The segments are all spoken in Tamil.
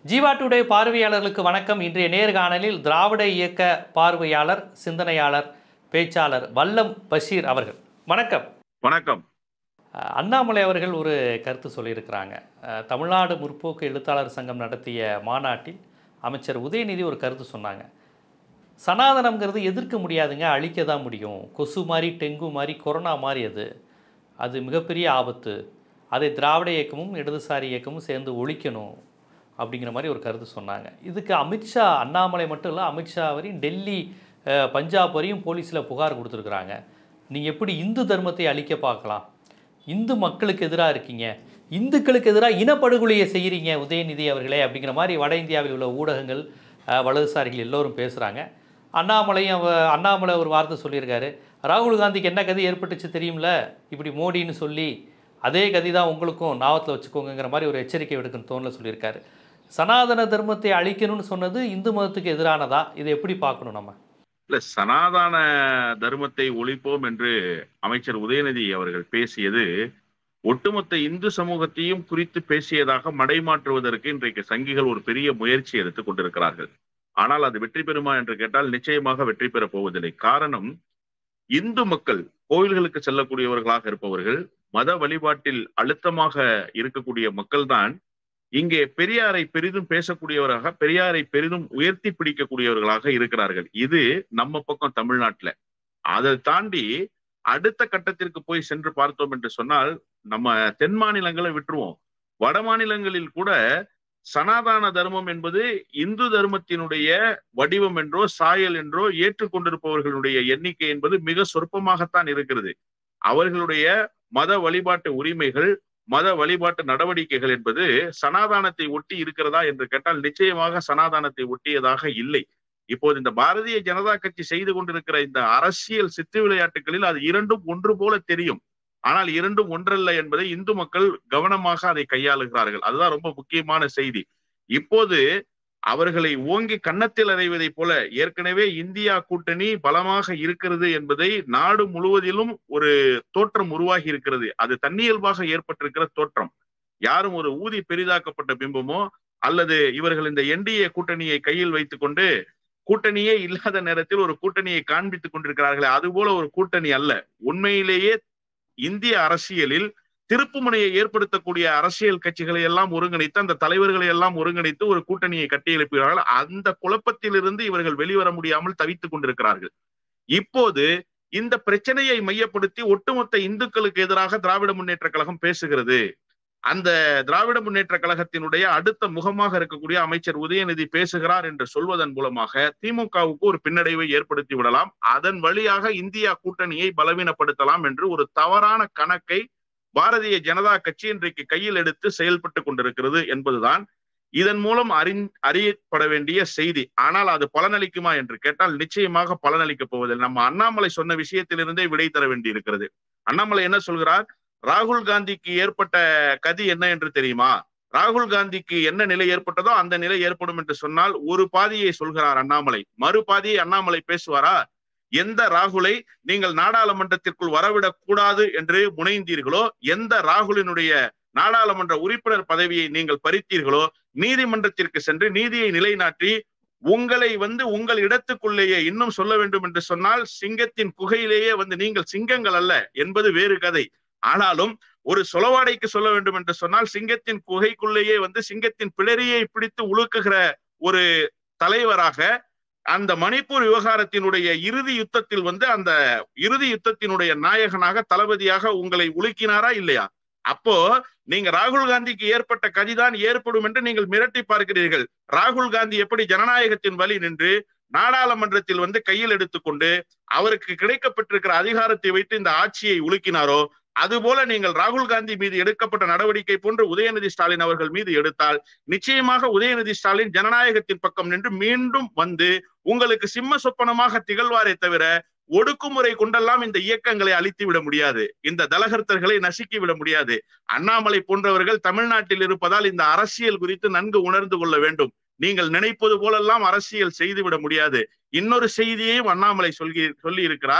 ஜீவா டுடே பார்வையாளர்களுக்கு வணக்கம் இன்றைய நேர்காணலில் திராவிட இயக்க பார்வையாளர் சிந்தனையாளர் பேச்சாளர் வல்லம் பஷீர் அவர்கள் வணக்கம் வணக்கம் அஹ், அண்ணாமலை அவர்கள் ஒரு கருத்து சொல்லியிருக்கிறாங்க அஹ், தமிழ்நாடு முற்போக்கு எழுத்தாளர் சங்கம் நடத்திய மாநாட்டில் அமைச்சர் உதயநிதி ஒரு கருத்து சொன்னாங்க சனாதனம்ங்கிறது எதிர்க்க முடியாதுங்க அழிக்க தான் முடியும் கொசு மாதிரி டெங்கு மாதிரி கொரோனா மாதிரி அது அது மிகப்பெரிய ஆபத்து அதை திராவிட இயக்கமும் இடதுசாரி இயக்கமும் சேர்ந்து ஒழிக்கணும் அப்படிங்கிற மாதிரி ஒரு கருத்து சொன்னாங்க இதுக்கு அமித்ஷா அண்ணாமலை மட்டும் இல்லை அமித்ஷா வரையும் டெல்லி அஹ், பஞ்சாப் வரையும் போலீஸில் புகார் கொடுத்துருக்குறாங்க நீங்கள் எப்படி இந்து தர்மத்தை அழிக்க பார்க்கலாம் இந்து மக்களுக்கு எதிராக இருக்கீங்க இந்துக்களுக்கு எதிராக இனப்படுகொலையை செய்கிறீங்க உதயநிதி அவர்களே அப்படிங்கிற மாதிரி வட இந்தியாவில் உள்ள ஊடகங்கள் அஹ், வலதுசாரிகள் எல்லோரும் பேசுகிறாங்க அண்ணாமலையும் அவ- அண்ணாமலை ஒரு வார்த்தை சொல்லியிருக்காரு ராகுல் காந்திக்கு என்ன கதி ஏற்பட்டுச்சு தெரியும்ல இப்படி மோடின்னு சொல்லி அதே கதி தான் உங்களுக்கும் நாவத்தில் வச்சுக்கோங்கிற மாதிரி ஒரு எச்சரிக்கை விடுக்குன்னு தோணில் சொல்லியிருக்காரு சனாதன தர்மத்தை அழிக்கணும்னு சொன்னது இந்து மதத்துக்கு எதிரானதா இதை எப்படி பார்க்கணும் நம்ம இல்ல சனாதன தர்மத்தை ஒழிப்போம் என்று அமைச்சர் உதயநிதி அவர்கள் பேசியது ஒட்டுமொத்த இந்து சமூகத்தையும் குறித்து பேசியதாக மடைமாற்றுவதற்கு இன்றைக்கு சங்கிகள் ஒரு பெரிய முயற்சி எடுத்துக் கொண்டிருக்கிறார்கள் ஆனால் அது வெற்றி பெறுமா என்று கேட்டால் நிச்சயமாக வெற்றி பெறப் போவதில்லை காரணம் இந்து மக்கள் கோயில்களுக்கு செல்லக்கூடியவர்களாக இருப்பவர்கள் மத வழிபாட்டில் அழுத்தமாக இருக்கக்கூடிய மக்கள்தான் இங்கே பெரியாரை பெரிதும் பேசக்கூடியவராக பெரியாரை பெரிதும் உயர்த்தி பிடிக்கக்கூடியவர்களாக இருக்கிறார்கள் இது நம்ம பக்கம் தமிழ்நாட்டுல அதை தாண்டி அடுத்த கட்டத்திற்கு போய் சென்று பார்த்தோம் என்று சொன்னால் நம்ம தென் மாநிலங்களை விட்டுருவோம் வட மாநிலங்களில் கூட சனாதன தர்மம் என்பது இந்து தர்மத்தினுடைய வடிவம் என்றோ சாயல் என்றோ ஏற்றுக்கொண்டிருப்பவர்களுடைய எண்ணிக்கை என்பது மிக சொற்பமாகத்தான் இருக்கிறது அவர்களுடைய மத வழிபாட்டு உரிமைகள் மத வழிபாட்டு நடவடிக்கைகள் என்பது சனாதானத்தை ஒட்டி இருக்கிறதா என்று கேட்டால் நிச்சயமாக சனாதானத்தை ஒட்டியதாக இல்லை இப்போது இந்த பாரதிய ஜனதா கட்சி செய்து கொண்டிருக்கிற இந்த அரசியல் சித்து விளையாட்டுகளில் அது இரண்டும் ஒன்று போல தெரியும் ஆனால் இரண்டும் ஒன்றல்ல என்பதை இந்து மக்கள் கவனமாக அதை கையாளுகிறார்கள் அதுதான் ரொம்ப முக்கியமான செய்தி இப்போது அவர்களை ஓங்கி கன்னத்தில் அறைவதைப் போல ஏற்கனவே இந்தியா கூட்டணி பலமாக இருக்கிறது என்பதை நாடு முழுவதிலும் ஒரு தோற்றம் உருவாகி இருக்கிறது அது தன்னியல்பாக ஏற்பட்டிருக்கிற தோற்றம் யாரும் ஒரு ஊதி பெரிதாக்கப்பட்ட பிம்பமோ அல்லது இவர்கள் இந்த என்டிஏ கூட்டணியை கையில் வைத்துக்கொண்டு கூட்டணியே இல்லாத நேரத்தில் ஒரு கூட்டணியை காண்பித்துக் கொண்டிருக்கிறார்களே அதுபோல ஒரு கூட்டணி அல்ல உண்மையிலேயே இந்திய அரசியலில் திருப்புமுனையை ஏற்படுத்தக்கூடிய அரசியல் கட்சிகளை எல்லாம் ஒருங்கிணைத்து அந்த தலைவர்களை எல்லாம் ஒருங்கிணைத்து ஒரு கூட்டணியை கட்டியெழுப்புகிறார்கள் அந்த குழப்பத்திலிருந்து இவர்கள் வெளிவர முடியாமல் தவித்துக் கொண்டிருக்கிறார்கள் இப்போது இந்த பிரச்சனையை மையப்படுத்தி ஒட்டுமொத்த இந்துக்களுக்கு எதிராக திராவிட முன்னேற்ற கழகம் பேசுகிறது அந்த திராவிட முன்னேற்ற கழகத்தினுடைய அடுத்த முகமாக இருக்கக்கூடிய அமைச்சர் உதயநிதி பேசுகிறார் என்று சொல்வதன் மூலமாக திமுகவுக்கு ஒரு பின்னடைவை ஏற்படுத்தி விடலாம் அதன் வழியாக இந்தியா கூட்டணியை பலவீனப்படுத்தலாம் என்று ஒரு தவறான கணக்கை பாரதிய ஜனதா கட்சி இன்றைக்கு கையில் எடுத்து செயல்பட்டு கொண்டிருக்கிறது என்பதுதான் இதன் மூலம் அறி அறியப்பட வேண்டிய செய்தி ஆனால் அது பலனளிக்குமா என்று கேட்டால் நிச்சயமாக பலனளிக்கப் போவதில்லை நம்ம அண்ணாமலை சொன்ன விஷயத்திலிருந்தே விடை தர வேண்டி இருக்கிறது அண்ணாமலை என்ன சொல்கிறார் ராகுல் காந்திக்கு ஏற்பட்ட கதி என்ன என்று தெரியுமா ராகுல் காந்திக்கு என்ன நிலை ஏற்பட்டதோ அந்த நிலை ஏற்படும் என்று சொன்னால் ஒரு பாதியை சொல்கிறார் அண்ணாமலை மறு பாதியை அண்ணாமலை பேசுவாரா எந்த ராகுலை நீங்கள் நாடாளுமன்றத்திற்குள் வரவிடக் கூடாது என்று முனைந்தீர்களோ எந்த ராகுலினுடைய நாடாளுமன்ற உறுப்பினர் பதவியை நீங்கள் பறித்தீர்களோ நீதிமன்றத்திற்கு சென்று நீதியை நிலைநாட்டி உங்களை வந்து உங்கள் இடத்துக்குள்ளேயே இன்னும் சொல்ல வேண்டும் என்று சொன்னால் சிங்கத்தின் குகையிலேயே வந்து நீங்கள் சிங்கங்கள் அல்ல என்பது வேறு கதை ஆனாலும் ஒரு சொலவாடைக்கு சொல்ல வேண்டும் என்று சொன்னால் சிங்கத்தின் குகைக்குள்ளேயே வந்து சிங்கத்தின் பிளரியை பிடித்து உழுக்குகிற ஒரு தலைவராக அந்த மணிப்பூர் விவகாரத்தினுடைய இறுதி யுத்தத்தில் வந்து அந்த இறுதி யுத்தத்தினுடைய நாயகனாக தளபதியாக உங்களை உலுக்கினாரா இல்லையா அப்போ நீங்க ராகுல் காந்திக்கு ஏற்பட்ட கதிதான் ஏற்படும் என்று நீங்கள் மிரட்டி பார்க்கிறீர்கள் ராகுல் காந்தி எப்படி ஜனநாயகத்தின் வழி நின்று நாடாளுமன்றத்தில் வந்து கையில் எடுத்துக்கொண்டு அவருக்கு கிடைக்கப்பட்டிருக்கிற அதிகாரத்தை வைத்து இந்த ஆட்சியை உலுக்கினாரோ அதுபோல நீங்கள் ராகுல் காந்தி மீது எடுக்கப்பட்ட நடவடிக்கை போன்று உதயநிதி ஸ்டாலின் அவர்கள் மீது எடுத்தால் நிச்சயமாக உதயநிதி ஸ்டாலின் ஜனநாயகத்தின் பக்கம் நின்று மீண்டும் வந்து உங்களுக்கு சிம்ம சொப்பனமாக திகழ்வாரே தவிர ஒடுக்குமுறை கொண்டெல்லாம் இந்த இயக்கங்களை அழித்து விட முடியாது இந்த தலகர்த்தர்களை நசுக்கி விட முடியாது அண்ணாமலை போன்றவர்கள் தமிழ்நாட்டில் இருப்பதால் இந்த அரசியல் குறித்து நன்கு உணர்ந்து கொள்ள வேண்டும் நீங்கள் நினைப்பது போலெல்லாம் அரசியல் செய்துவிட முடியாது இன்னொரு செய்தியையும் அண்ணாமலை சொல்லி சொல்லி இருக்கிறார்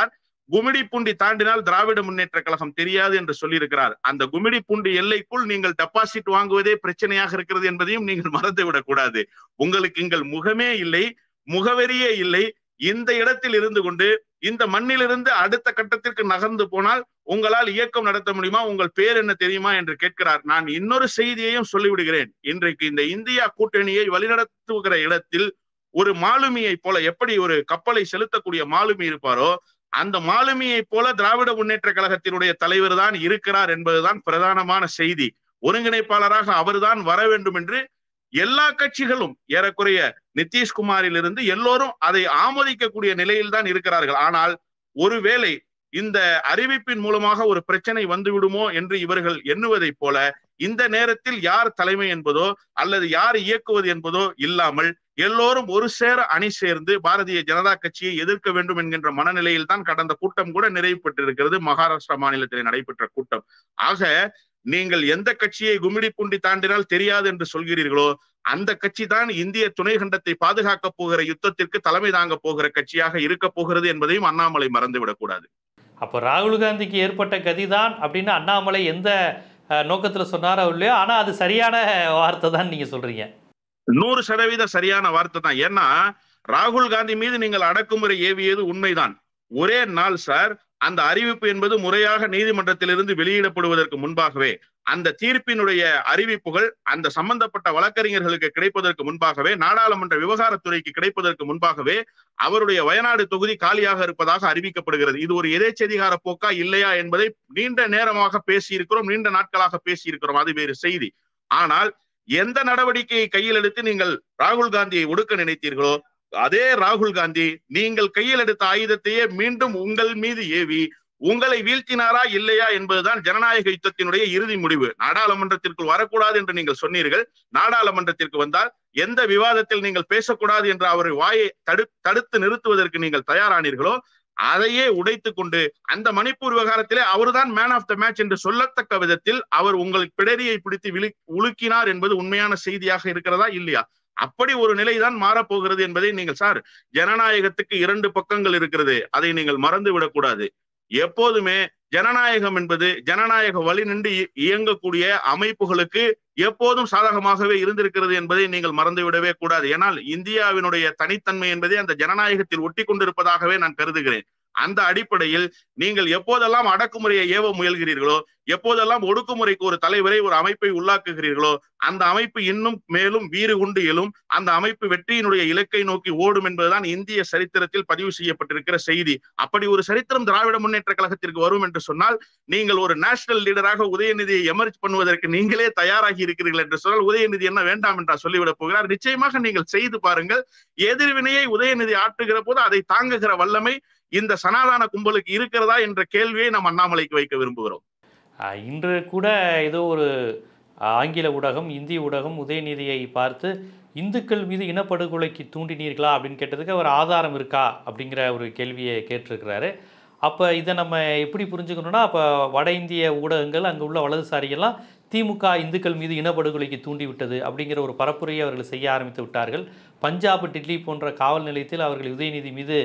குமிடிப்பூண்டி தாண்டினால் திராவிட முன்னேற்ற கழகம் தெரியாது என்று சொல்லியிருக்கிறார் அந்த குமிடிப்பூண்டி எல்லைக்குள் நீங்கள் டெபாசிட் வாங்குவதே பிரச்சனையாக இருக்கிறது என்பதையும் நீங்கள் மறந்துவிடக் கூடாது உங்களுக்கு இங்கள் முகமே இல்லை முகவரியே இல்லை இந்த இடத்தில் இருந்து கொண்டு இந்த மண்ணிலிருந்து அடுத்த கட்டத்திற்கு நகர்ந்து போனால் உங்களால் இயக்கம் நடத்த முடியுமா உங்கள் பேர் என்ன தெரியுமா என்று கேட்கிறார் நான் இன்னொரு செய்தியையும் சொல்லிவிடுகிறேன் இன்றைக்கு இந்த இந்தியா கூட்டணியை வழிநடத்துகிற இடத்தில் ஒரு மாலுமியை போல எப்படி ஒரு கப்பலை செலுத்தக்கூடிய மாலுமி இருப்பாரோ அந்த மாலுமியை போல திராவிட முன்னேற்ற கழகத்தினுடைய தலைவர் தான் இருக்கிறார் என்பதுதான் பிரதானமான செய்தி ஒருங்கிணைப்பாளராக அவர்தான் வர வேண்டும் என்று எல்லா கட்சிகளும் ஏறக்குறைய நிதிஷ்குமாரில் இருந்து எல்லோரும் அதை ஆமோதிக்கக்கூடிய நிலையில் தான் இருக்கிறார்கள் ஆனால் ஒருவேளை இந்த அறிவிப்பின் மூலமாக ஒரு பிரச்சனை வந்து விடுமோ என்று இவர்கள் எண்ணுவதைப் போல இந்த நேரத்தில் யார் தலைமை என்பதோ அல்லது யார் இயக்குவது என்பதோ இல்லாமல் எல்லோரும் ஒரு சேர அணி சேர்ந்து பாரதிய ஜனதா கட்சியை எதிர்க்க வேண்டும் என்கின்ற மனநிலையில் தான் கடந்த கூட்டம் கூட நிறைவு பெற்றிருக்கிறது மகாராஷ்டிரா மாநிலத்தில் நடைபெற்ற கூட்டம் ஆக நீங்கள் எந்த கட்சியை குமிடி பூண்டி தாண்டினால் தெரியாது என்று சொல்கிறீர்களோ அந்த கட்சி தான் இந்திய துணை கண்டத்தை பாதுகாக்க போகிற யுத்தத்திற்கு தலைமை தாங்க போகிற கட்சியாக இருக்க போகிறது என்பதையும் அண்ணாமலை மறந்துவிடக் கூடாது அப்போ ராகுல் காந்திக்கு ஏற்பட்ட கதிதான் அப்படின்னு அண்ணாமலை எந்த நோக்கத்தில் சொன்னாரோ இல்லையோ ஆனால் அது சரியான வார்த்தை தான் நீங்கள் சொல்கிறீங்க நூறு சதவீத சரியான வார்த்தை தான் ஏன்னா ராகுல் காந்தி மீது நீங்கள் அடக்குமுறை ஏவியது உண்மைதான் ஒரே நாள் சார் அந்த அறிவிப்பு என்பது முறையாக நீதிமன்றத்திலிருந்து வெளியிடப்படுவதற்கு முன்பாகவே அந்த தீர்ப்பினுடைய அறிவிப்புகள் அந்த சம்பந்தப்பட்ட வழக்கறிஞர்களுக்கு கிடைப்பதற்கு முன்பாகவே நாடாளுமன்ற விவகாரத்துறைக்கு கிடைப்பதற்கு முன்பாகவே அவருடைய வயநாடு தொகுதி காலியாக இருப்பதாக அறிவிக்கப்படுகிறது இது ஒரு எதேச்சதிகார போக்கா இல்லையா என்பதை நீண்ட நேரமாக பேசியிருக்கிறோம் நீண்ட நாட்களாக பேசியிருக்கிறோம் அது வேறு செய்தி ஆனால் எந்த நடவடிக்கையை கையில் எடுத்து நீங்கள் ராகுல் காந்தியை ஒடுக்க நினைத்தீர்களோ அதே ராகுல் காந்தி நீங்கள் கையில் எடுத்த ஆயுதத்தையே மீண்டும் உங்கள் மீது ஏவி உங்களை வீழ்த்தினாரா இல்லையா என்பதுதான் ஜனநாயக யுத்தத்தினுடைய இறுதி முடிவு நாடாளுமன்றத்திற்குள் வரக்கூடாது என்று நீங்கள் சொன்னீர்கள் நாடாளுமன்றத்திற்கு வந்தால் எந்த விவாதத்தில் நீங்கள் பேசக்கூடாது என்று அவர் வாயை தடு தடுத்து நிறுத்துவதற்கு நீங்கள் தயாரானீர்களோ அதையே உடைத்து கொண்டு அந்த மணிப்பூர் விவகாரத்திலே அவர்தான் மேன் ஆஃப் த மேட்ச் என்று சொல்லத்தக்க விதத்தில் அவர் உங்களுக்கு பிடரியை பிடித்து விழு உலுக்கினார் என்பது உண்மையான செய்தியாக இருக்கிறதா இல்லையா அப்படி ஒரு நிலைதான் மாறப்போகிறது என்பதை நீங்கள் சார் ஜனநாயகத்துக்கு இரண்டு பக்கங்கள் இருக்கிறது அதை நீங்கள் மறந்து விடக்கூடாது எப்போதுமே ஜனநாயகம் என்பது ஜனநாயக வழி நின்று இயங்கக்கூடிய அமைப்புகளுக்கு எப்போதும் சாதகமாகவே இருந்திருக்கிறது என்பதை நீங்கள் மறந்துவிடவே கூடாது ஏனால் இந்தியாவினுடைய தனித்தன்மை என்பதை அந்த ஜனநாயகத்தில் ஒட்டி கொண்டிருப்பதாகவே நான் கருதுகிறேன் அந்த அடிப்படையில் நீங்கள் எப்போதெல்லாம் அடக்குமுறையை ஏவ முயல்கிறீர்களோ எப்போதெல்லாம் ஒடுக்குமுறைக்கு ஒரு தலைவரை ஒரு அமைப்பை உள்ளாக்குகிறீர்களோ அந்த அமைப்பு இன்னும் மேலும் வீறு கொண்டு எழும் அந்த அமைப்பு வெற்றியினுடைய இலக்கை நோக்கி ஓடும் என்பதுதான் இந்திய சரித்திரத்தில் பதிவு செய்யப்பட்டிருக்கிற செய்தி அப்படி ஒரு சரித்திரம் திராவிட முன்னேற்ற கழகத்திற்கு வரும் என்று சொன்னால் நீங்கள் ஒரு நேஷனல் லீடராக உதயநிதியை எமர்ஜ் பண்ணுவதற்கு நீங்களே தயாராகி இருக்கிறீர்கள் என்று சொன்னால் உதயநிதி என்ன வேண்டாம் என்றா சொல்லிவிடப் போகிறார் நிச்சயமாக நீங்கள் செய்து பாருங்கள் எதிர்வினையை உதயநிதி ஆற்றுகிற போது அதை தாங்குகிற வல்லமை இந்த சனாதான கும்பலுக்கு இருக்கிறதா என்ற கேள்வியை நாம் அண்ணாமலைக்கு வைக்க விரும்புகிறோம் இன்று கூட ஏதோ ஒரு ஆங்கில ஊடகம் இந்திய ஊடகம் உதயநிதியை பார்த்து இந்துக்கள் மீது இனப்படுகொலைக்கு தூண்டினீர்களா அப்படின்னு கேட்டதுக்கு அவர் ஆதாரம் இருக்கா அப்படிங்கிற ஒரு கேள்வியை கேட்டிருக்கிறாரு அப்போ இதை நம்ம எப்படி புரிஞ்சுக்கணும்னா அப்போ வட இந்திய ஊடகங்கள் அங்கே உள்ள வலதுசாரிகள்லாம் திமுக இந்துக்கள் மீது இனப்படுகொலைக்கு தூண்டி விட்டது அப்படிங்கிற ஒரு பரப்புரையை அவர்கள் செய்ய ஆரம்பித்து விட்டார்கள் பஞ்சாப் டில்லி போன்ற காவல் நிலையத்தில் அவர்கள் உதயநிதி மீது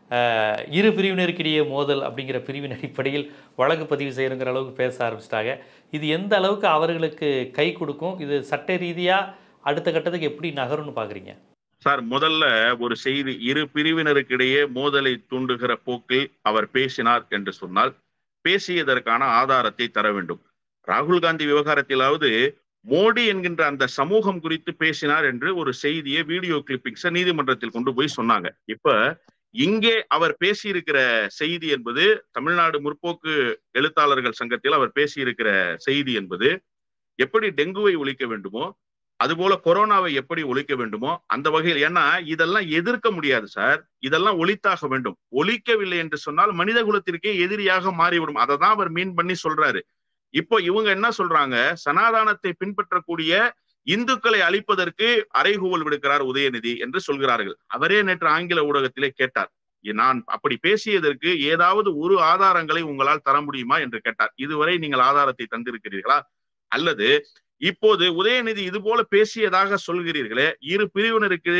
இரு பிரிவினருக்கிடையே மோதல் அப்படிங்கிற பிரிவின் அடிப்படையில் வழக்கு பதிவு செய்யணுங்கிற அளவுக்கு பேச ஆரம்பிச்சிட்டாங்க இது எந்த அளவுக்கு அவர்களுக்கு கை கொடுக்கும் இது சட்ட ரீதியாக அடுத்த கட்டத்துக்கு எப்படி நகரும்னு பார்க்குறீங்க சார் முதல்ல ஒரு செய்தி இரு பிரிவினருக்கிடையே மோதலை தூண்டுகிற போக்கில் அவர் பேசினார் என்று சொன்னால் பேசியதற்கான ஆதாரத்தை தர வேண்டும் ராகுல் காந்தி விவகாரத்திலாவது மோடி என்கின்ற அந்த சமூகம் குறித்து பேசினார் என்று ஒரு செய்தியை வீடியோ கிளிப்பிங்ஸை நீதிமன்றத்தில் கொண்டு போய் சொன்னாங்க இப்ப இங்கே அவர் பேசியிருக்கிற செய்தி என்பது தமிழ்நாடு முற்போக்கு எழுத்தாளர்கள் சங்கத்தில் அவர் பேசியிருக்கிற செய்தி என்பது எப்படி டெங்குவை ஒழிக்க வேண்டுமோ அதுபோல கொரோனாவை எப்படி ஒழிக்க வேண்டுமோ அந்த வகையில் ஏன்னா இதெல்லாம் எதிர்க்க முடியாது சார் இதெல்லாம் ஒழித்தாக வேண்டும் ஒழிக்கவில்லை என்று சொன்னால் மனித குலத்திற்கே எதிரியாக மாறிவிடும் அதை தான் அவர் மீன் பண்ணி சொல்றாரு இப்போ இவங்க என்ன சொல்றாங்க சனாதானத்தை பின்பற்றக்கூடிய இந்துக்களை அழிப்பதற்கு அறைகூவல் விடுக்கிறார் உதயநிதி என்று சொல்கிறார்கள் அவரே நேற்று ஆங்கில ஊடகத்திலே கேட்டார் நான் அப்படி பேசியதற்கு ஏதாவது ஒரு ஆதாரங்களை உங்களால் தர முடியுமா என்று கேட்டார் இதுவரை நீங்கள் ஆதாரத்தை தந்திருக்கிறீர்களா அல்லது இப்போது உதயநிதி இது போல பேசியதாக சொல்கிறீர்களே இரு பிரிவினருக்கிடையே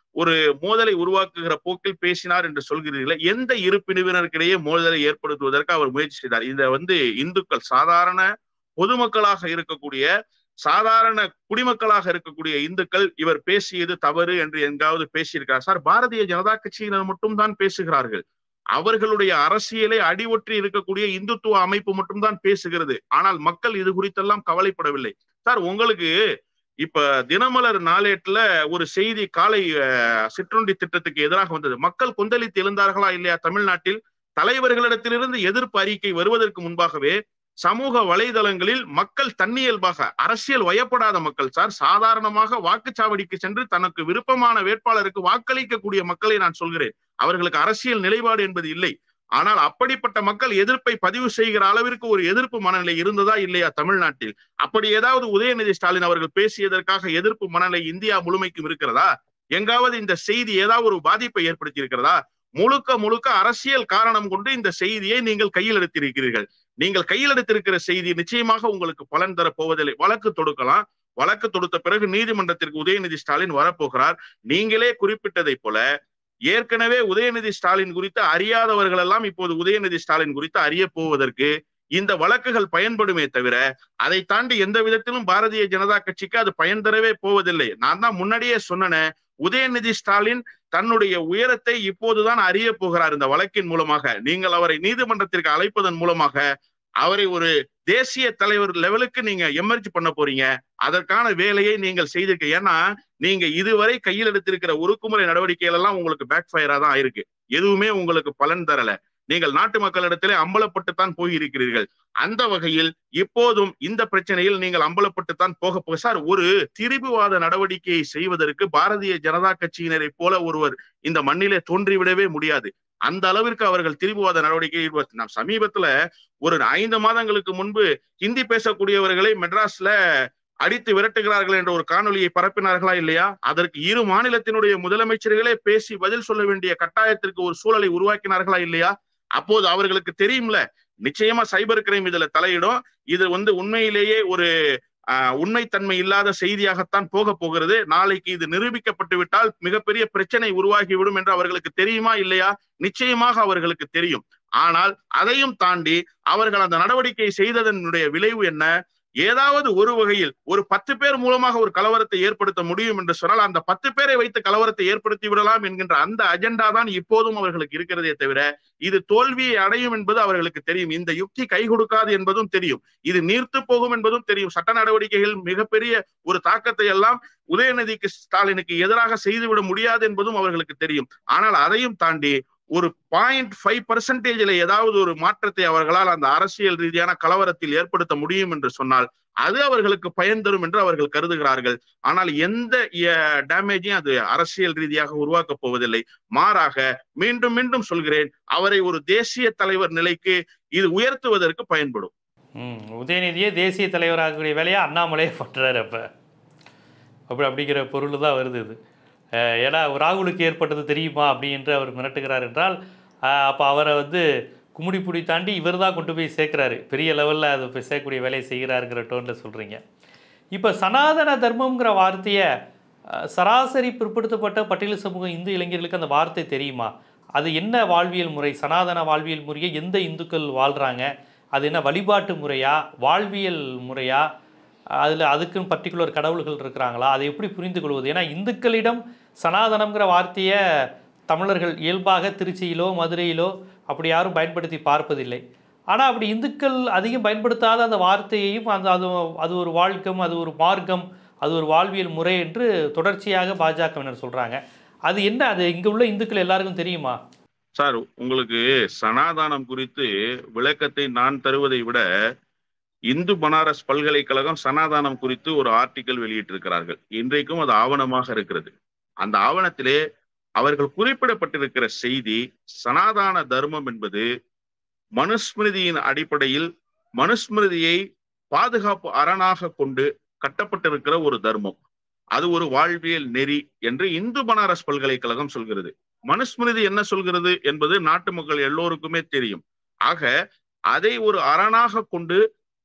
ஒரு மோதலை உருவாக்குகிற போக்கில் பேசினார் என்று சொல்கிறீர்களே எந்த இரு பிரிவினருக்கிடையே மோதலை ஏற்படுத்துவதற்கு அவர் முயற்சி செய்தார் இத வந்து இந்துக்கள் சாதாரண பொதுமக்களாக இருக்கக்கூடிய சாதாரண குடிமக்களாக இருக்கக்கூடிய இந்துக்கள் இவர் பேசியது தவறு என்று எங்காவது பேசியிருக்கிறார் சார் பாரதிய ஜனதா கட்சியினர் மட்டும் தான் பேசுகிறார்கள் அவர்களுடைய அரசியலை அடிவொற்றி இருக்கக்கூடிய இந்துத்துவ அமைப்பு மட்டும்தான் பேசுகிறது ஆனால் மக்கள் இது குறித்தெல்லாம் கவலைப்படவில்லை சார் உங்களுக்கு இப்ப தினமலர் நாளேட்டுல ஒரு செய்தி காலை சிற்றுண்டி திட்டத்துக்கு எதிராக வந்தது மக்கள் கொந்தளித்து எழுந்தார்களா இல்லையா தமிழ்நாட்டில் தலைவர்களிடத்திலிருந்து எதிர்ப்பு அறிக்கை வருவதற்கு முன்பாகவே சமூக வலைதளங்களில் மக்கள் தன்னியல்பாக அரசியல் வயப்படாத மக்கள் சார் சாதாரணமாக வாக்குச்சாவடிக்கு சென்று தனக்கு விருப்பமான வேட்பாளருக்கு வாக்களிக்கக்கூடிய மக்களை நான் சொல்கிறேன் அவர்களுக்கு அரசியல் நிலைப்பாடு என்பது இல்லை ஆனால் அப்படிப்பட்ட மக்கள் எதிர்ப்பை பதிவு செய்கிற அளவிற்கு ஒரு எதிர்ப்பு மனநிலை இருந்ததா இல்லையா தமிழ்நாட்டில் அப்படி ஏதாவது உதயநிதி ஸ்டாலின் அவர்கள் பேசியதற்காக எதிர்ப்பு மனநிலை இந்தியா முழுமைக்கும் இருக்கிறதா எங்காவது இந்த செய்தி ஏதாவது ஒரு பாதிப்பை ஏற்படுத்தி இருக்கிறதா முழுக்க முழுக்க அரசியல் காரணம் கொண்டு இந்த செய்தியை நீங்கள் கையில் எடுத்திருக்கிறீர்கள் நீங்கள் கையில் எடுத்திருக்கிற செய்தி நிச்சயமாக உங்களுக்கு பலன் தர போவதில்லை வழக்கு தொடுக்கலாம் வழக்கு தொடுத்த பிறகு நீதிமன்றத்திற்கு உதயநிதி ஸ்டாலின் வரப்போகிறார் நீங்களே குறிப்பிட்டதை போல ஏற்கனவே உதயநிதி ஸ்டாலின் குறித்து அறியாதவர்கள் எல்லாம் இப்போது உதயநிதி ஸ்டாலின் குறித்து அறிய போவதற்கு இந்த வழக்குகள் பயன்படுமே தவிர அதை தாண்டி எந்த விதத்திலும் பாரதிய ஜனதா கட்சிக்கு அது பயன் தரவே போவதில்லை நான் தான் முன்னாடியே சொன்னேன் உதயநிதி ஸ்டாலின் தன்னுடைய உயரத்தை இப்போதுதான் அறிய போகிறார் இந்த வழக்கின் மூலமாக நீங்கள் அவரை நீதிமன்றத்திற்கு அழைப்பதன் மூலமாக அவரை ஒரு தேசிய தலைவர் லெவலுக்கு நீங்க எமர்ஜ் பண்ண போறீங்க அதற்கான வேலையை நீங்கள் செய்திருக்க ஏன்னா நீங்க இதுவரை கையில் எடுத்திருக்கிற ஒருக்குமுறை நடவடிக்கைகள் எல்லாம் உங்களுக்கு பேக் ஃபயரா தான் ஆயிருக்கு எதுவுமே உங்களுக்கு பலன் தரல நீங்கள் நாட்டு மக்களிடத்திலே அம்பலப்பட்டுத்தான் போயிருக்கிறீர்கள் அந்த வகையில் இப்போதும் இந்த பிரச்சனையில் நீங்கள் அம்பலப்பட்டுத்தான் போக போக சார் ஒரு திரிபுவாத நடவடிக்கையை செய்வதற்கு பாரதிய ஜனதா கட்சியினரை போல ஒருவர் இந்த மண்ணிலே தோன்றிவிடவே முடியாது அந்த அளவிற்கு அவர்கள் திரிபுவாத நடவடிக்கை நாம் சமீபத்துல ஒரு ஐந்து மாதங்களுக்கு முன்பு ஹிந்தி பேசக்கூடியவர்களை மெட்ராஸ்ல அடித்து விரட்டுகிறார்கள் என்ற ஒரு காணொலியை பரப்பினார்களா இல்லையா அதற்கு இரு மாநிலத்தினுடைய முதலமைச்சர்களே பேசி பதில் சொல்ல வேண்டிய கட்டாயத்திற்கு ஒரு சூழலை உருவாக்கினார்களா இல்லையா அப்போது அவர்களுக்கு தெரியும்ல நிச்சயமா சைபர் கிரைம் இதுல தலையிடும் இது வந்து உண்மையிலேயே ஒரு உண்மைத்தன்மை இல்லாத செய்தியாகத்தான் போக போகிறது நாளைக்கு இது நிரூபிக்கப்பட்டு விட்டால் மிகப்பெரிய பிரச்சனை உருவாகிவிடும் என்று அவர்களுக்கு தெரியுமா இல்லையா நிச்சயமாக அவர்களுக்கு தெரியும் ஆனால் அதையும் தாண்டி அவர்கள் அந்த நடவடிக்கை செய்ததனுடைய விளைவு என்ன ஏதாவது ஒரு வகையில் ஒரு பத்து பேர் மூலமாக ஒரு கலவரத்தை ஏற்படுத்த முடியும் என்று சொன்னால் அந்த பத்து பேரை வைத்து கலவரத்தை ஏற்படுத்தி விடலாம் என்கின்ற அந்த அஜெண்டா தான் இப்போதும் அவர்களுக்கு இருக்கிறதே தவிர இது தோல்வியை அடையும் என்பது அவர்களுக்கு தெரியும் இந்த யுக்தி கை கொடுக்காது என்பதும் தெரியும் இது நீர்த்து போகும் என்பதும் தெரியும் சட்ட நடவடிக்கைகள் மிகப்பெரிய ஒரு தாக்கத்தை எல்லாம் உதயநிதிக்கு ஸ்டாலினுக்கு எதிராக செய்துவிட முடியாது என்பதும் அவர்களுக்கு தெரியும் ஆனால் அதையும் தாண்டி ஒரு பாயிண்ட் ஃபைவ் பர்சன்டேஜில் ஏதாவது ஒரு மாற்றத்தை அவர்களால் அந்த அரசியல் ரீதியான கலவரத்தில் ஏற்படுத்த முடியும் என்று சொன்னால் அது அவர்களுக்கு பயன் தரும் என்று அவர்கள் கருதுகிறார்கள் ஆனால் எந்த டேமேஜையும் அது அரசியல் ரீதியாக உருவாக்கப் போவதில்லை மாறாக மீண்டும் மீண்டும் சொல்கிறேன் அவரை ஒரு தேசிய தலைவர் நிலைக்கு இது உயர்த்துவதற்கு பயன்படும் உதயநிதியே தேசிய தலைவராகக்கூடிய வேலையை அண்ணாமலையே பண்றாரு அப்ப அப்படி அப்படிங்கிற பொருள் தான் வருது இது ஏன்னா ராகுலுக்கு ஏற்பட்டது தெரியுமா அப்படின்ட்டு அவர் மிரட்டுகிறார் என்றால் அப்போ அவரை வந்து கும்மிடிப்புடி தாண்டி இவர் தான் கொண்டு போய் சேர்க்குறாரு பெரிய லெவலில் அது போய் சேர்க்கக்கூடிய வேலையை செய்கிறாருங்கிற டோனில் சொல்கிறீங்க இப்போ சனாதன தர்மம்ங்கிற வார்த்தையை சராசரி பிற்படுத்தப்பட்ட பட்டியல் சமூக இந்து இளைஞர்களுக்கு அந்த வார்த்தை தெரியுமா அது என்ன வாழ்வியல் முறை சனாதன வாழ்வியல் முறையை எந்த இந்துக்கள் வாழ்கிறாங்க அது என்ன வழிபாட்டு முறையா வாழ்வியல் முறையா அதில் அதுக்குன்னு பர்டிகுலர் கடவுள்கள் இருக்கிறாங்களா அதை எப்படி புரிந்து கொள்வது ஏன்னா இந்துக்களிடம் சனாதனம்ங்கிற வார்த்தையை தமிழர்கள் இயல்பாக திருச்சியிலோ மதுரையிலோ அப்படி யாரும் பயன்படுத்தி பார்ப்பதில்லை ஆனால் அப்படி இந்துக்கள் அதிகம் பயன்படுத்தாத அந்த வார்த்தையையும் அந்த அது அது ஒரு வாழ்க்கம் அது ஒரு மார்க்கம் அது ஒரு வாழ்வியல் முறை என்று தொடர்ச்சியாக பாஜகவினர் சொல்கிறாங்க அது என்ன அது இங்கே உள்ள இந்துக்கள் எல்லாருக்கும் தெரியுமா சார் உங்களுக்கு சனாதானம் குறித்து விளக்கத்தை நான் தருவதை விட இந்து பனாரஸ் பல்கலைக்கழகம் சனாதானம் குறித்து ஒரு ஆர்டிக்கல் வெளியிட்டிருக்கிறார்கள் இன்றைக்கும் அது ஆவணமாக இருக்கிறது அந்த ஆவணத்திலே அவர்கள் குறிப்பிடப்பட்டிருக்கிற செய்தி சனாதான தர்மம் என்பது மனுஸ்மிருதியின் அடிப்படையில் மனுஸ்மிருதியை பாதுகாப்பு அரணாக கொண்டு கட்டப்பட்டிருக்கிற ஒரு தர்மம் அது ஒரு வாழ்வியல் நெறி என்று இந்து பனாரஸ் பல்கலைக்கழகம் சொல்கிறது மனுஸ்மிருதி என்ன சொல்கிறது என்பது நாட்டு மக்கள் எல்லோருக்குமே தெரியும் ஆக அதை ஒரு அரணாக கொண்டு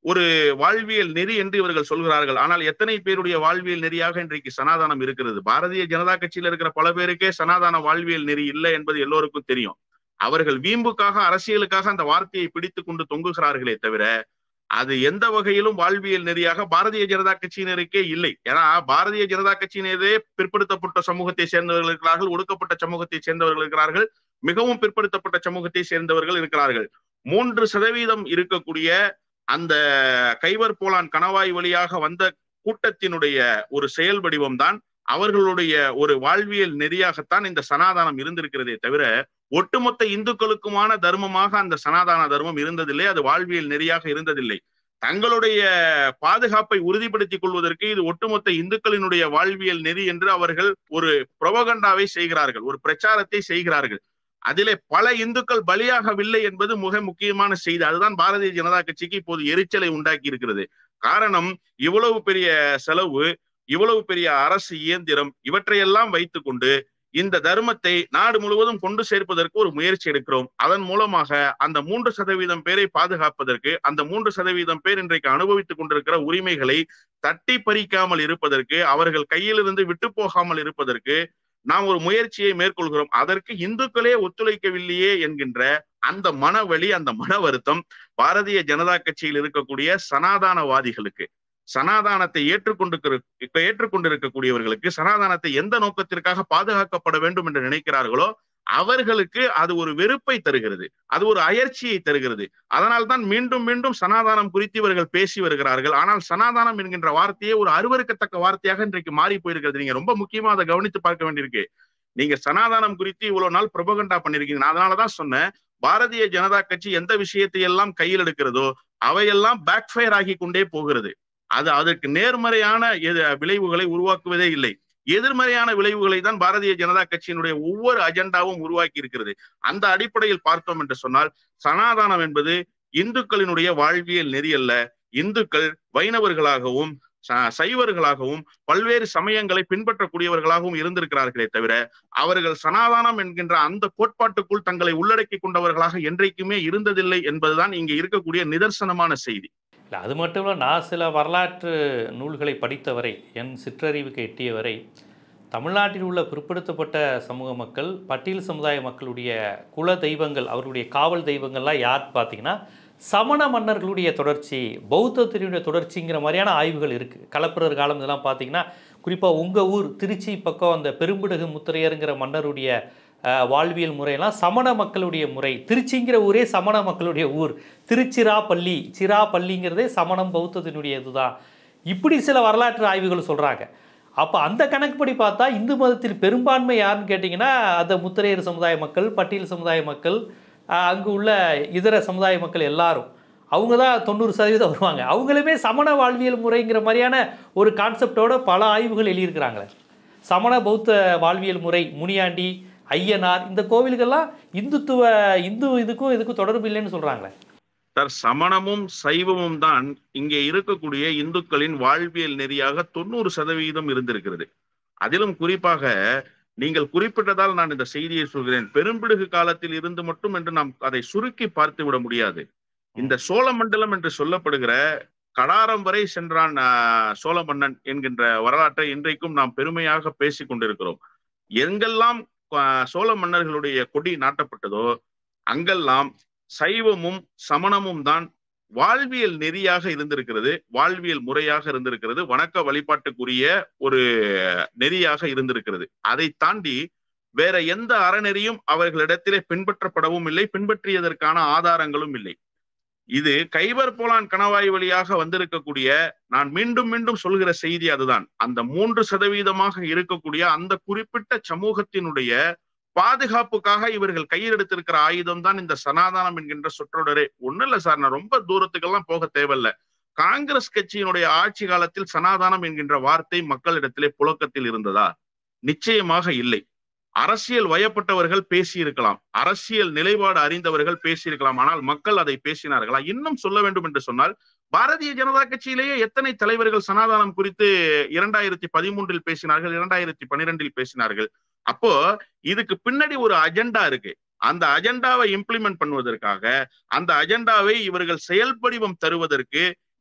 ஒரு வாழ்வியல் நெறி என்று இவர்கள் சொல்கிறார்கள் ஆனால் எத்தனை பேருடைய வாழ்வியல் நெறியாக இன்றைக்கு சனாதானம் இருக்கிறது பாரதிய ஜனதா கட்சியில இருக்கிற பல பேருக்கே சனாதான வாழ்வியல் நெறி இல்லை என்பது எல்லோருக்கும் தெரியும் அவர்கள் வீம்புக்காக அரசியலுக்காக அந்த வார்த்தையை பிடித்து கொண்டு தொங்குகிறார்களே தவிர அது எந்த வகையிலும் வாழ்வியல் நெறியாக பாரதிய ஜனதா கட்சியினருக்கே இல்லை ஏன்னா பாரதிய ஜனதா கட்சியினரே பிற்படுத்தப்பட்ட சமூகத்தை சேர்ந்தவர்கள் இருக்கிறார்கள் ஒடுக்கப்பட்ட சமூகத்தை சேர்ந்தவர்கள் இருக்கிறார்கள் மிகவும் பிற்படுத்தப்பட்ட சமூகத்தை சேர்ந்தவர்கள் இருக்கிறார்கள் மூன்று சதவீதம் இருக்கக்கூடிய அந்த கைவர் போலான் கணவாய் வழியாக வந்த கூட்டத்தினுடைய ஒரு செயல் வடிவம் தான் அவர்களுடைய ஒரு வாழ்வியல் நெறியாகத்தான் இந்த சனாதானம் இருந்திருக்கிறதே தவிர ஒட்டுமொத்த இந்துக்களுக்குமான தர்மமாக அந்த சனாதான தர்மம் இருந்ததில்லை அது வாழ்வியல் நெறியாக இருந்ததில்லை தங்களுடைய பாதுகாப்பை உறுதிப்படுத்திக் கொள்வதற்கு இது ஒட்டுமொத்த இந்துக்களினுடைய வாழ்வியல் நெறி என்று அவர்கள் ஒரு புரவகண்டாவை செய்கிறார்கள் ஒரு பிரச்சாரத்தை செய்கிறார்கள் அதிலே பல இந்துக்கள் பலியாகவில்லை என்பது மிக முக்கியமான செய்தி அதுதான் பாரதிய ஜனதா கட்சிக்கு இப்போது எரிச்சலை உண்டாக்கி இருக்கிறது காரணம் இவ்வளவு பெரிய செலவு இவ்வளவு பெரிய அரசு இயந்திரம் இவற்றையெல்லாம் வைத்துக்கொண்டு இந்த தர்மத்தை நாடு முழுவதும் கொண்டு சேர்ப்பதற்கு ஒரு முயற்சி எடுக்கிறோம் அதன் மூலமாக அந்த மூன்று சதவீதம் பேரை பாதுகாப்பதற்கு அந்த மூன்று சதவீதம் பேர் இன்றைக்கு அனுபவித்துக் கொண்டிருக்கிற உரிமைகளை தட்டி பறிக்காமல் இருப்பதற்கு அவர்கள் கையிலிருந்து விட்டு போகாமல் இருப்பதற்கு நாம் ஒரு முயற்சியை மேற்கொள்கிறோம் அதற்கு இந்துக்களே ஒத்துழைக்கவில்லையே என்கின்ற அந்த மனவழி அந்த மன வருத்தம் பாரதிய ஜனதா கட்சியில் இருக்கக்கூடிய சனாதானவாதிகளுக்கு சனாதானத்தை ஏற்றுக்கொண்டு ஏற்றுக்கொண்டிருக்கக்கூடியவர்களுக்கு சனாதானத்தை எந்த நோக்கத்திற்காக பாதுகாக்கப்பட வேண்டும் என்று நினைக்கிறார்களோ அவர்களுக்கு அது ஒரு வெறுப்பை தருகிறது அது ஒரு அயற்சியை தருகிறது அதனால் தான் மீண்டும் மீண்டும் சனாதானம் குறித்து இவர்கள் பேசி வருகிறார்கள் ஆனால் சனாதானம் என்கின்ற வார்த்தையே ஒரு அருவருக்கத்தக்க வார்த்தையாக இன்றைக்கு மாறி போயிருக்கிறது நீங்க ரொம்ப முக்கியமா அதை கவனித்து பார்க்க வேண்டியிருக்கு நீங்க சனாதானம் குறித்து இவ்வளவு நாள் பிரபகண்டா பண்ணிருக்கீங்க நான் அதனாலதான் சொன்னேன் பாரதிய ஜனதா கட்சி எந்த விஷயத்தை எல்லாம் கையில் எடுக்கிறதோ அவையெல்லாம் பேக் ஃபயர் ஆகி கொண்டே போகிறது அது அதற்கு நேர்மறையான விளைவுகளை உருவாக்குவதே இல்லை எதிர்மறையான விளைவுகளை தான் பாரதிய ஜனதா கட்சியினுடைய ஒவ்வொரு அஜெண்டாவும் உருவாக்கி இருக்கிறது அந்த அடிப்படையில் பார்த்தோம் என்று சொன்னால் சனாதானம் என்பது இந்துக்களினுடைய வாழ்வியல் நெறி அல்ல இந்துக்கள் வைணவர்களாகவும் சைவர்களாகவும் பல்வேறு சமயங்களை பின்பற்றக்கூடியவர்களாகவும் இருந்திருக்கிறார்களே தவிர அவர்கள் சனாதானம் என்கின்ற அந்த கோட்பாட்டுக்குள் தங்களை உள்ளடக்கி கொண்டவர்களாக என்றைக்குமே இருந்ததில்லை என்பதுதான் இங்க இருக்கக்கூடிய நிதர்சனமான செய்தி இல்லை அது மட்டும் இல்லை நான் சில வரலாற்று நூல்களை படித்தவரை என் சிற்றறிவுக்கு எட்டியவரை தமிழ்நாட்டில் உள்ள பிற்படுத்தப்பட்ட சமூக மக்கள் பட்டியல் சமுதாய மக்களுடைய குல தெய்வங்கள் அவர்களுடைய காவல் தெய்வங்கள்லாம் யார் பார்த்தீங்கன்னா சமண மன்னர்களுடைய தொடர்ச்சி பௌத்தத்தினுடைய தொடர்ச்சிங்கிற மாதிரியான ஆய்வுகள் இருக்குது கலப்பிரர் காலம் இதெல்லாம் பார்த்தீங்கன்னா குறிப்பாக உங்கள் ஊர் திருச்சி பக்கம் அந்த பெரும்பிடுகு முத்திரையருங்கிற மன்னருடைய வாழ்வியல் முறையெல்லாம் சமண மக்களுடைய முறை திருச்சிங்கிற ஊரே சமண மக்களுடைய ஊர் திருச்சிராப்பள்ளி சிராப்பள்ளிங்கிறதே சமணம் பௌத்தத்தினுடைய இதுதான் இப்படி சில வரலாற்று ஆய்வுகள் சொல்கிறாங்க அப்போ அந்த கணக்குப்படி பார்த்தா இந்து மதத்தில் பெரும்பான்மை யாருன்னு கேட்டிங்கன்னா அந்த முத்திரையர் சமுதாய மக்கள் பட்டியல் சமுதாய மக்கள் அங்கு உள்ள இதர சமுதாய மக்கள் எல்லாரும் அவங்க தான் தொண்ணூறு சதவீதம் வருவாங்க அவங்களுமே சமண வாழ்வியல் முறைங்கிற மாதிரியான ஒரு கான்செப்டோட பல ஆய்வுகள் எழுதியிருக்கிறாங்களே சமண பௌத்த வாழ்வியல் முறை முனியாண்டி ஐயனார் இந்த கோவில்கள்லாம் இந்துத்துவ இந்து இதுக்கும் இதுக்கும் தொடர்பு இல்லைன்னு சொல்றாங்களே சார் சமணமும் சைவமும் தான் இங்கே இருக்கக்கூடிய இந்துக்களின் வாழ்வியல் நெறியாக தொண்ணூறு சதவீதம் இருந்திருக்கிறது அதிலும் குறிப்பாக நீங்கள் குறிப்பிட்டதால் நான் இந்த செய்தியை சொல்கிறேன் பெரும்பிடுகு காலத்தில் இருந்து மட்டும் என்று நாம் அதை சுருக்கி பார்த்து விட முடியாது இந்த சோழ மண்டலம் என்று சொல்லப்படுகிற கடாரம் வரை சென்றான் சோழ மன்னன் என்கின்ற வரலாற்றை இன்றைக்கும் நாம் பெருமையாக பேசிக் கொண்டிருக்கிறோம் எங்கெல்லாம் சோழ மன்னர்களுடைய கொடி நாட்டப்பட்டதோ அங்கெல்லாம் சைவமும் சமணமும் தான் வாழ்வியல் நெறியாக இருந்திருக்கிறது வாழ்வியல் முறையாக இருந்திருக்கிறது வணக்க வழிபாட்டுக்குரிய ஒரு நெறியாக இருந்திருக்கிறது அதை தாண்டி வேற எந்த அறநெறியும் அவர்களிடத்திலே பின்பற்றப்படவும் இல்லை பின்பற்றியதற்கான ஆதாரங்களும் இல்லை இது கைபர் போலான் கணவாய் வழியாக வந்திருக்கக்கூடிய நான் மீண்டும் மீண்டும் சொல்கிற செய்தி அதுதான் அந்த மூன்று சதவீதமாக இருக்கக்கூடிய அந்த குறிப்பிட்ட சமூகத்தினுடைய பாதுகாப்புக்காக இவர்கள் கையில் எடுத்திருக்கிற ஆயுதம் தான் இந்த சனாதானம் என்கின்ற சொற்றொடரே ஒண்ணு இல்ல சார் நான் ரொம்ப தூரத்துக்கெல்லாம் போக தேவையில்ல காங்கிரஸ் கட்சியினுடைய ஆட்சி காலத்தில் சனாதானம் என்கின்ற வார்த்தை மக்களிடத்திலே புழக்கத்தில் இருந்ததா நிச்சயமாக இல்லை அரசியல் வயப்பட்டவர்கள் பேசியிருக்கலாம் அரசியல் நிலைப்பாடு அறிந்தவர்கள் பேசியிருக்கலாம் ஆனால் மக்கள் அதை பேசினார்களா இன்னும் சொல்ல வேண்டும் என்று சொன்னால் பாரதிய ஜனதா கட்சியிலேயே எத்தனை தலைவர்கள் சனாதானம் குறித்து இரண்டாயிரத்தி பதிமூன்றில் பேசினார்கள் இரண்டாயிரத்தி பன்னிரெண்டில் பேசினார்கள் அப்போ இதுக்கு பின்னாடி ஒரு அஜெண்டா இருக்கு அந்த அஜெண்டாவை இம்ப்ளிமெண்ட் பண்ணுவதற்காக அந்த அஜெண்டாவை இவர்கள் செயல்படிவம் தருவதற்கு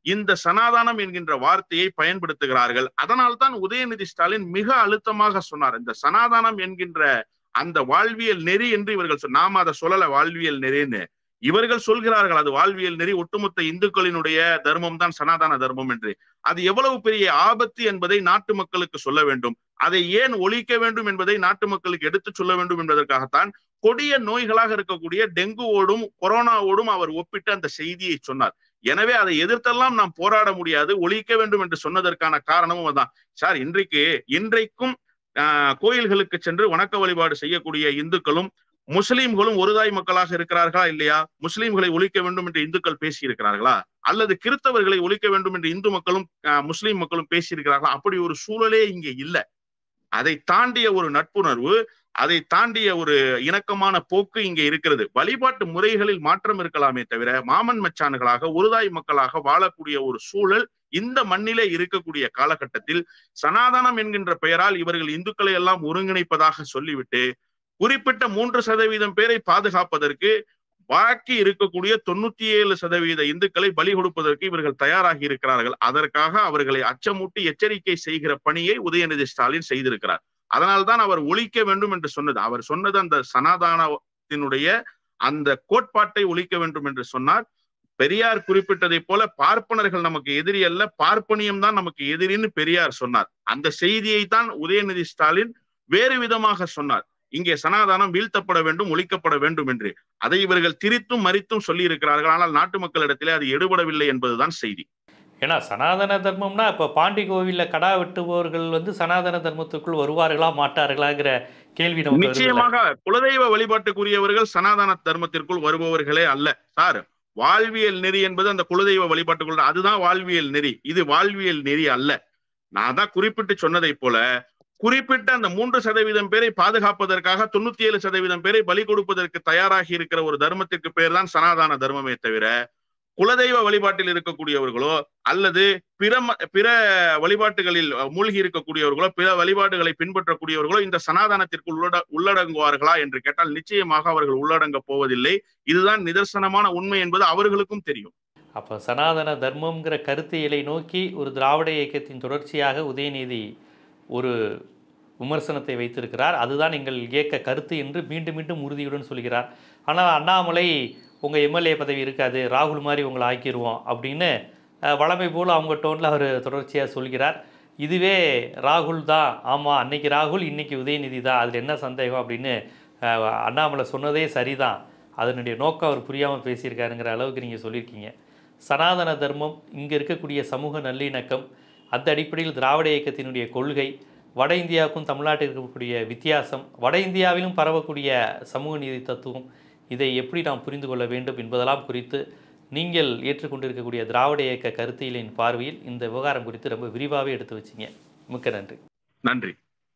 இந்த சனாதானம் என்கின்ற வார்த்தையை பயன்படுத்துகிறார்கள் அதனால்தான் உதயநிதி ஸ்டாலின் மிக அழுத்தமாக சொன்னார் இந்த சனாதானம் என்கின்ற அந்த வாழ்வியல் நெறி என்று இவர்கள் சொன்ன நாம அதை சொல்லல வாழ்வியல் நெறின்னு இவர்கள் சொல்கிறார்கள் அது வாழ்வியல் நெறி ஒட்டுமொத்த இந்துக்களினுடைய தர்மம் தான் சனாதன தர்மம் என்று அது எவ்வளவு பெரிய ஆபத்து என்பதை நாட்டு மக்களுக்கு சொல்ல வேண்டும் அதை ஏன் ஒழிக்க வேண்டும் என்பதை நாட்டு மக்களுக்கு எடுத்து சொல்ல வேண்டும் என்பதற்காகத்தான் கொடிய நோய்களாக இருக்கக்கூடிய டெங்குவோடும் கொரோனாவோடும் அவர் ஒப்பிட்டு அந்த செய்தியை சொன்னார் எனவே அதை எதிர்த்தெல்லாம் நாம் போராட முடியாது ஒழிக்க வேண்டும் என்று சொன்னதற்கான காரணமும் அதான் சார் இன்றைக்கு இன்றைக்கும் கோயில்களுக்கு சென்று வணக்க வழிபாடு செய்யக்கூடிய இந்துக்களும் முஸ்லீம்களும் ஒருதாய் மக்களாக இருக்கிறார்களா இல்லையா முஸ்லீம்களை ஒழிக்க வேண்டும் என்று இந்துக்கள் பேசி இருக்கிறார்களா அல்லது கிறிஸ்தவர்களை ஒழிக்க வேண்டும் என்று இந்து மக்களும் முஸ்லீம் மக்களும் பேசியிருக்கிறார்களா அப்படி ஒரு சூழலே இங்கே இல்லை அதை தாண்டிய ஒரு நட்புணர்வு அதை தாண்டிய ஒரு இணக்கமான போக்கு இங்கே இருக்கிறது வழிபாட்டு முறைகளில் மாற்றம் இருக்கலாமே தவிர மாமன் மச்சான்களாக ஒருதாய் மக்களாக வாழக்கூடிய ஒரு சூழல் இந்த மண்ணிலே இருக்கக்கூடிய காலகட்டத்தில் சனாதனம் என்கின்ற பெயரால் இவர்கள் இந்துக்களை எல்லாம் ஒருங்கிணைப்பதாக சொல்லிவிட்டு குறிப்பிட்ட மூன்று சதவீதம் பேரை பாதுகாப்பதற்கு பாக்கி இருக்கக்கூடிய தொண்ணூத்தி ஏழு சதவீத இந்துக்களை பலி கொடுப்பதற்கு இவர்கள் தயாராகி இருக்கிறார்கள் அதற்காக அவர்களை அச்சமூட்டி எச்சரிக்கை செய்கிற பணியை உதயநிதி ஸ்டாலின் செய்திருக்கிறார் அதனால்தான் அவர் ஒழிக்க வேண்டும் என்று சொன்னது அவர் சொன்னது அந்த சனாதானத்தினுடைய அந்த கோட்பாட்டை ஒழிக்க வேண்டும் என்று சொன்னார் பெரியார் குறிப்பிட்டதை போல பார்ப்பனர்கள் நமக்கு எதிரி அல்ல பார்ப்பனியம் தான் நமக்கு எதிரின்னு பெரியார் சொன்னார் அந்த செய்தியை தான் உதயநிதி ஸ்டாலின் வேறு விதமாக சொன்னார் இங்கே சனாதானம் வீழ்த்தப்பட வேண்டும் ஒழிக்கப்பட வேண்டும் என்று அதை இவர்கள் திரித்தும் மறித்தும் சொல்லி இருக்கிறார்கள் ஆனால் நாட்டு மக்களிடத்திலே அது எடுபடவில்லை என்பதுதான் செய்தி ஏன்னா சனாதன தர்மம்னா இப்போ பாண்டி கோவிலில் கடா வெட்டுபவர்கள் வந்து சனாதன தர்மத்துக்குள் வருவார்களா மாட்டார்களாங்கிற கேள்வி நமக்கு நிச்சயமாக குலதெய்வ வழிபாட்டுக்குரியவர்கள் சனாதன தர்மத்திற்குள் வருபவர்களே அல்ல சார் வாழ்வியல் நெறி என்பது அந்த குலதெய்வ வழிபாட்டுக்குள் அதுதான் வாழ்வியல் நெறி இது வாழ்வியல் நெறி அல்ல நான் தான் குறிப்பிட்டு சொன்னதை போல குறிப்பிட்ட அந்த மூன்று சதவீதம் பேரை பாதுகாப்பதற்காக தொண்ணூத்தி ஏழு சதவீதம் பேரை பலி கொடுப்பதற்கு தயாராகி இருக்கிற ஒரு தர்மத்திற்கு பேர் தான் சனாதான தர்மமே தவிர குலதெய்வ வழிபாட்டில் இருக்கக்கூடியவர்களோ அல்லது பிற பிற வழிபாட்டுகளில் மூழ்கி இருக்கக்கூடியவர்களோ பிற வழிபாடுகளை பின்பற்றக்கூடியவர்களோ இந்த சனாதானத்திற்கு உள்ளட உள்ளடங்குவார்களா என்று கேட்டால் நிச்சயமாக அவர்கள் உள்ளடங்க போவதில்லை இதுதான் நிதர்சனமான உண்மை என்பது அவர்களுக்கும் தெரியும் அப்போ சனாதன தர்மம்ங்கிற கருத்தியலை நோக்கி ஒரு திராவிட இயக்கத்தின் தொடர்ச்சியாக உதயநிதி ஒரு விமர்சனத்தை வைத்திருக்கிறார் அதுதான் எங்கள் இயக்க கருத்து என்று மீண்டும் மீண்டும் உறுதியுடன் சொல்கிறார் ஆனால் அண்ணாமலை உங்கள் எம்எல்ஏ பதவி இருக்காது ராகுல் மாதிரி உங்களை ஆக்கிடுவோம் அப்படின்னு வளமை போல் அவங்க டோனில் அவர் தொடர்ச்சியாக சொல்கிறார் இதுவே ராகுல் தான் ஆமாம் அன்னைக்கு ராகுல் இன்னைக்கு உதயநிதி தான் அதில் என்ன சந்தேகம் அப்படின்னு அண்ணாமலை சொன்னதே சரிதான் அதனுடைய நோக்கம் அவர் புரியாமல் பேசியிருக்காருங்கிற அளவுக்கு நீங்கள் சொல்லியிருக்கீங்க சனாதன தர்மம் இங்கே இருக்கக்கூடிய சமூக நல்லிணக்கம் அந்த அடிப்படையில் திராவிட இயக்கத்தினுடைய கொள்கை வட இந்தியாவுக்கும் தமிழ்நாட்டிற்கு இருக்கக்கூடிய வித்தியாசம் வட இந்தியாவிலும் பரவக்கூடிய சமூக நீதி தத்துவம் இதை எப்படி நாம் புரிந்து கொள்ள வேண்டும் என்பதெல்லாம் குறித்து நீங்கள் ஏற்றுக்கொண்டிருக்கக்கூடிய திராவிட இயக்க கருத்தியலின் பார்வையில் இந்த விவகாரம் குறித்து ரொம்ப விரிவாகவே எடுத்து வச்சிங்க மிக்க நன்றி நன்றி